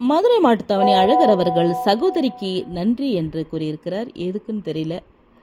மதுரை மாட்டுத்தாவணி அழகர் அவர்கள் சகோதரிக்கு நன்றி என்று கூறியிருக்கிறார் எதுக்குன்னு தெரியல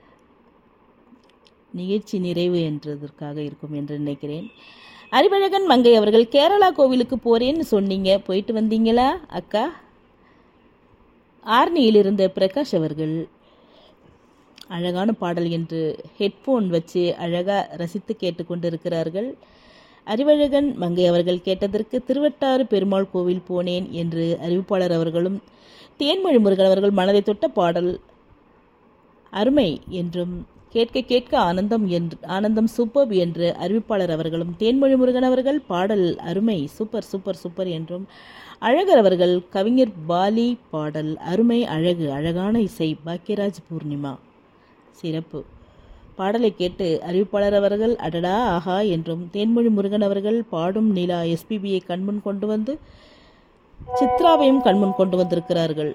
நிகழ்ச்சி நிறைவு என்றதற்காக இருக்கும் என்று நினைக்கிறேன் அறிவழகன் மங்கை அவர்கள் கேரளா கோவிலுக்கு போறேன்னு சொன்னீங்க போயிட்டு வந்தீங்களா அக்கா ஆர்னியில் இருந்த பிரகாஷ் அவர்கள் அழகான பாடல் என்று ஹெட்ஃபோன் வச்சு அழகாக ரசித்து கேட்டுக்கொண்டிருக்கிறார்கள் அறிவழகன் மங்கை அவர்கள் கேட்டதற்கு திருவட்டாறு பெருமாள் கோவில் போனேன் என்று அறிவிப்பாளர் அவர்களும் தேன்மொழி முருகன் அவர்கள் மனதை தொட்ட பாடல் அருமை என்றும் கேட்க கேட்க ஆனந்தம் என்று ஆனந்தம் சூப்பர் என்று அறிவிப்பாளர் அவர்களும் தேன்மொழி முருகன் அவர்கள் பாடல் அருமை சூப்பர் சூப்பர் சூப்பர் என்றும் அழகர் அவர்கள் கவிஞர் பாலி பாடல் அருமை அழகு அழகான இசை பாக்கியராஜ் பூர்ணிமா சிறப்பு பாடலை கேட்டு அறிவிப்பாளர் அவர்கள் அடடா ஆஹா என்றும் தேன்மொழி முருகன் அவர்கள் பாடும் நிலா எஸ்பிபியை கண்முன் கொண்டு வந்து சித்ராவையும் கண்முன் கொண்டு வந்திருக்கிறார்கள்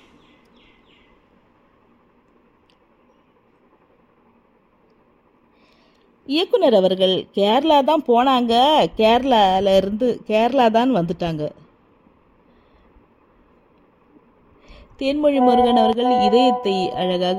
இயக்குனர் அவர்கள் கேரளா தான் போனாங்க கேரளால இருந்து கேரளா தான் வந்துட்டாங்க தேன்மொழி முருகன் அவர்கள் இதயத்தை அழகாக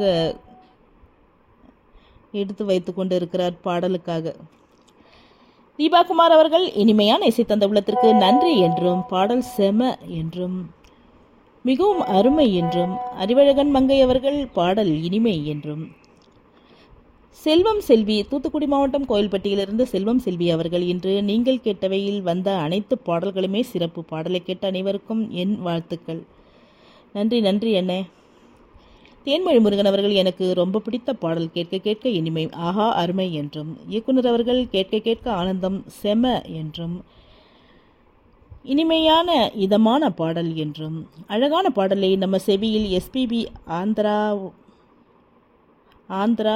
எடுத்து வைத்து கொண்டு இருக்கிறார் பாடலுக்காக தீபாகுமார் அவர்கள் இனிமையான இசை தந்த உள்ளத்திற்கு நன்றி என்றும் பாடல் செம என்றும் மிகவும் அருமை என்றும் அறிவழகன் மங்கை அவர்கள் பாடல் இனிமை என்றும் செல்வம் செல்வி தூத்துக்குடி மாவட்டம் கோயில்பட்டியிலிருந்து செல்வம் செல்வி அவர்கள் இன்று நீங்கள் கேட்டவையில் வந்த அனைத்து பாடல்களுமே சிறப்பு பாடலை கேட்ட அனைவருக்கும் என் வாழ்த்துக்கள் நன்றி நன்றி அண்ணே தேன்மொழி முருகன் அவர்கள் எனக்கு ரொம்ப பிடித்த பாடல் கேட்க கேட்க இனிமை ஆஹா அருமை என்றும் இயக்குனர் அவர்கள் கேட்க கேட்க ஆனந்தம் செம என்றும் இனிமையான இதமான பாடல் என்றும் அழகான பாடலை நம்ம செவியில் எஸ்பிபி ஆந்திரா ஆந்திரா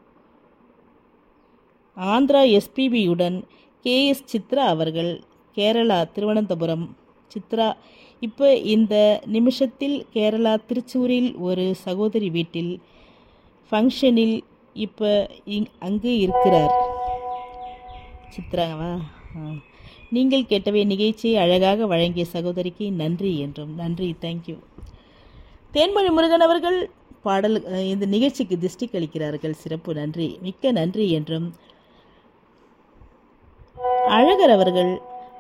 ஆந்திரா எஸ்பிபியுடன் கேஎஸ் சித்ரா அவர்கள் கேரளா திருவனந்தபுரம் சித்ரா இப்போ இந்த நிமிஷத்தில் கேரளா திருச்சூரில் ஒரு சகோதரி வீட்டில் ஃபங்க்ஷனில் இப்போ இங் அங்கு இருக்கிறார் சித்ராவா ஆ. நீங்கள் கேட்டவை நிகழ்ச்சியை அழகாக வழங்கிய சகோதரிக்கு நன்றி என்றும் நன்றி தேங்க்யூ தேன்மொழி முருகன் அவர்கள் பாடல் அஹ், இந்த நிகழ்ச்சிக்கு திருஷ்டி கழிக்கிறார்கள் சிறப்பு நன்றி மிக்க நன்றி என்றும் அழகர் அவர்கள்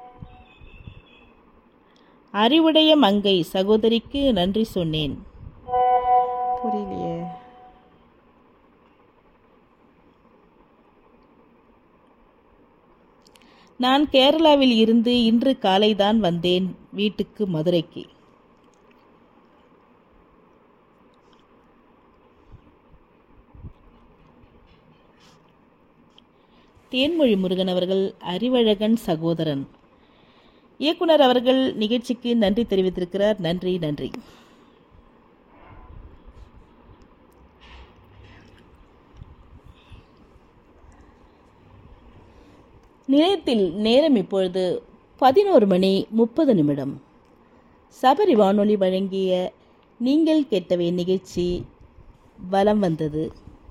அறிவுடைய மங்கை சகோதரிக்கு நன்றி சொன்னேன் புரியலையே நான் கேரளாவில் இருந்து இன்று காலைதான் வந்தேன் வீட்டுக்கு மதுரைக்கு தேன்மொழி முருகன் அவர்கள் அறிவழகன் சகோதரன் இயக்குனர் அவர்கள் நிகழ்ச்சிக்கு நன்றி தெரிவித்திருக்கிறார் நன்றி நன்றி நிலையத்தில் நேரம் இப்பொழுது பதினோரு மணி முப்பது நிமிடம் சபரி வானொலி வழங்கிய நீங்கள் கேட்டவை நிகழ்ச்சி வலம் வந்தது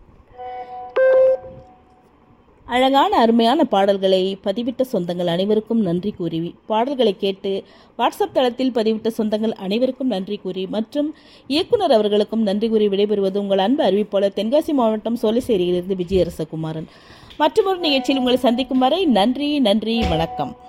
அழகான அருமையான பாடல்களை பதிவிட்ட சொந்தங்கள் அனைவருக்கும் நன்றி கூறி பாடல்களை கேட்டு வாட்ஸ்அப் தளத்தில் பதிவிட்ட சொந்தங்கள் அனைவருக்கும் நன்றி கூறி மற்றும் இயக்குனர் அவர்களுக்கும் நன்றி கூறி விடைபெறுவது உங்கள் அன்பு அறிவிப்பாளர் தென்காசி மாவட்டம் சோலைசேரியிலிருந்து விஜயரசகுமாரன் மற்றொரு நிகழ்ச்சியில் உங்களை சந்திக்கும் வரை நன்றி நன்றி வணக்கம்